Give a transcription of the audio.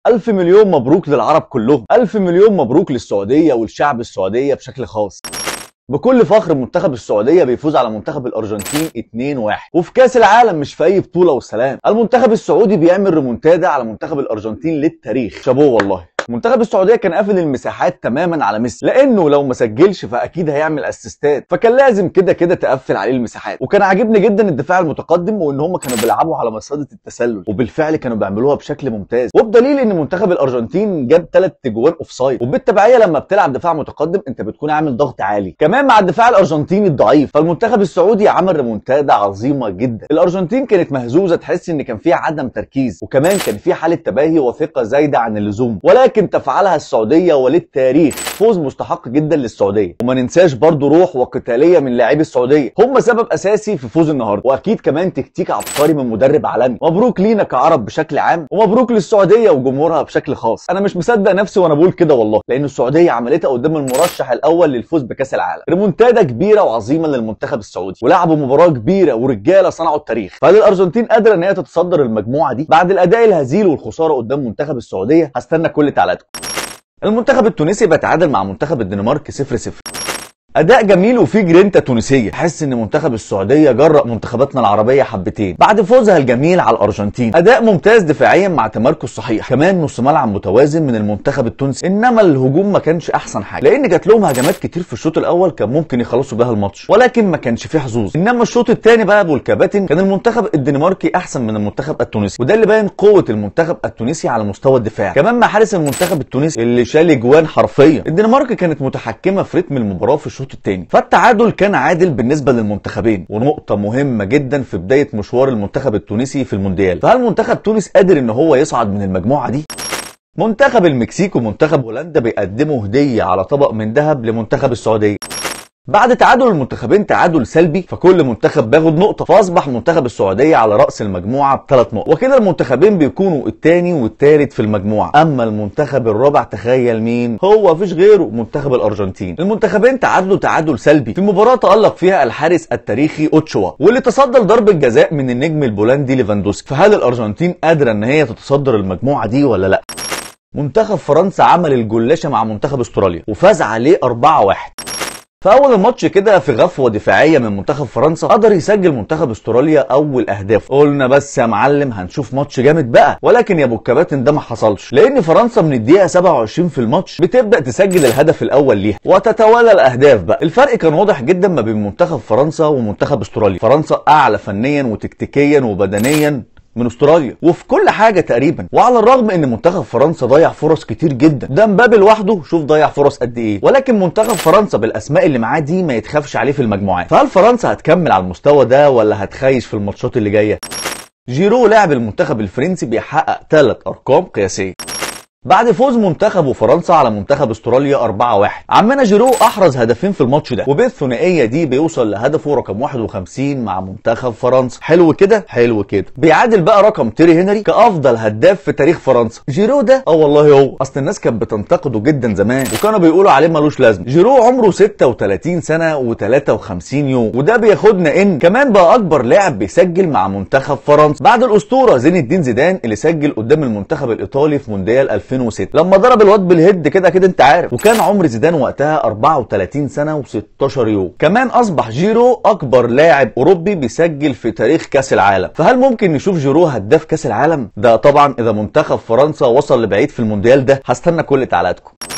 ألف مليون مبروك للعرب كلهم ألف مليون مبروك للسعودية والشعب السعودية بشكل خاص بكل فخر منتخب السعودية بيفوز على منتخب الأرجنتين 2-1 وفي كأس العالم مش في أي بطولة والسلام المنتخب السعودي بيعمل ريمونتادا على منتخب الأرجنتين للتاريخ شابوه والله منتخب السعوديه كان قافل المساحات تماما على ميسي لانه لو ما سجلش فاكيد هيعمل اسيستات فكان لازم كده كده تقفل عليه المساحات وكان عاجبني جدا الدفاع المتقدم وان هم كانوا بيلعبوا على مصيده التسلل وبالفعل كانوا بيعملوها بشكل ممتاز وبدليل ان منتخب الارجنتين جاب ثلاث تجوان اوف سايد وبالتبعيه لما بتلعب دفاع متقدم انت بتكون عامل ضغط عالي كمان مع الدفاع الارجنتيني الضعيف فالمنتخب السعودي عمل ريمونتادا عظيمه جدا الارجنتين كانت مهزوزه تحس ان كان فيها عدم تركيز وكمان كان في حاله تباهي وثقه زايده عن اللزوم ولكن تفعلها السعوديه وللتاريخ فوز مستحق جدا للسعوديه وما ننساش برضو روح وقتاليه من لاعبي السعوديه هم سبب اساسي في فوز النهارده واكيد كمان تكتيك عبقري من مدرب عالمي مبروك لينا كعرب بشكل عام ومبروك للسعوديه وجمهورها بشكل خاص انا مش مصدق نفسي وانا بقول كده والله لان السعوديه عملتها قدام المرشح الاول للفوز بكاس العالم ريمونتادا كبيره وعظيمه للمنتخب السعودي ولعبوا مباراه كبيره ورجاله صنعوا التاريخ فهل الارجنتين قادره ان هي تتصدر المجموعه دي بعد الاداء الهزيل والخساره قدام منتخب السعوديه هستنى كل تعليقاتكم المنتخب التونسي بيتعادل مع منتخب الدنمارك 0 0 اداء جميل وفيه جرينتا تونسيه تحس ان منتخب السعوديه جرأ منتخباتنا العربيه حبتين بعد فوزها الجميل على الارجنتين اداء ممتاز دفاعيا مع تمركز صحيح كمان نص ملعب متوازن من المنتخب التونسي انما الهجوم ما كانش احسن حاجه لان جات لهم هجمات كتير في الشوط الاول كان ممكن يخلصوا بيها الماتش ولكن ما كانش فيه حظوظ انما الشوط الثاني بقى ابو الكباتن كان المنتخب الدنماركي احسن من المنتخب التونسي وده اللي باين قوه المنتخب التونسي على مستوى الدفاع كمان مع حارس المنتخب التونسي اللي شال اجوان حرفيا الدنمارك كانت متحكمه في رتم المباراه في الشوط الثاني التعادل كان عادل بالنسبة للمنتخبين ونقطة مهمة جدا في بداية مشوار المنتخب التونسي في المونديال فهل منتخب تونس قادر ان هو يصعد من المجموعة دي؟ منتخب المكسيك ومنتخب هولندا بيقدموا هدية على طبق من ذهب لمنتخب السعودية بعد تعادل المنتخبين تعادل سلبي فكل منتخب بياخد نقطة فأصبح منتخب السعودية على رأس المجموعة بثلاث نقط وكده المنتخبين بيكونوا الثاني والثالث في المجموعة أما المنتخب الرابع تخيل مين هو مفيش غيره منتخب الأرجنتين المنتخبين تعادلوا تعادل سلبي في مباراة تألق فيها الحارس التاريخي أوتشوا واللي تصدى لضربة جزاء من النجم البولندي ليفاندوسكي فهل الأرجنتين قادرة إن هي تتصدر المجموعة دي ولا لأ؟ منتخب فرنسا عمل الجلاشة مع منتخب استراليا وفاز عليه 4-1 في اول الماتش كده في غفوه دفاعيه من منتخب فرنسا قدر يسجل منتخب استراليا اول اهداف قلنا بس يا معلم هنشوف ماتش جامد بقى ولكن يا ابو الكباتن ده ما حصلش لان فرنسا من الدقيقه 27 في الماتش بتبدا تسجل الهدف الاول ليها وتتوالى الاهداف بقى الفرق كان واضح جدا ما بين منتخب فرنسا ومنتخب استراليا فرنسا اعلى فنيا وتكتيكيا وبدنيا من استراليا وفي كل حاجه تقريبا وعلى الرغم ان منتخب فرنسا ضيع فرص كتير جدا ده مبابي لوحده شوف ضيع فرص قد ايه ولكن منتخب فرنسا بالاسماء اللي معاه دي ما يتخافش عليه في المجموعات فهل فرنسا هتكمل على المستوى ده ولا هتخيش في الماتشات اللي جايه جيرو لاعب المنتخب الفرنسي بيحقق ثلاث ارقام قياسيه بعد فوز منتخب فرنسا على منتخب استراليا 4-1 عمنا جيرو احرز هدفين في الماتش ده وبالثنائيه دي بيوصل لهدفه رقم 51 مع منتخب فرنسا حلو كده حلو كده بيعادل بقى رقم تيري هنري كافضل هداف في تاريخ فرنسا جيرو ده اه والله هو اصل الناس كانت بتنتقده جدا زمان وكانوا بيقولوا عليه ملوش لازمه جيرو عمره 36 سنه و53 يوم وده بياخدنا ان كمان بقى اكبر لاعب بيسجل مع منتخب فرنسا بعد الاسطوره زين الدين زيدان اللي سجل قدام المنتخب الايطالي في مونديال 2000 2006 لما ضرب الواد بالهيد كده كده انت عارف وكان عمر زيدان وقتها 34 سنه و16 يوم كمان اصبح جيرو اكبر لاعب اوروبي بيسجل في تاريخ كاس العالم فهل ممكن نشوف جيرو هداف كاس العالم ده طبعا اذا منتخب فرنسا وصل لبعيد في المونديال ده هستنى كل تعليقاتكم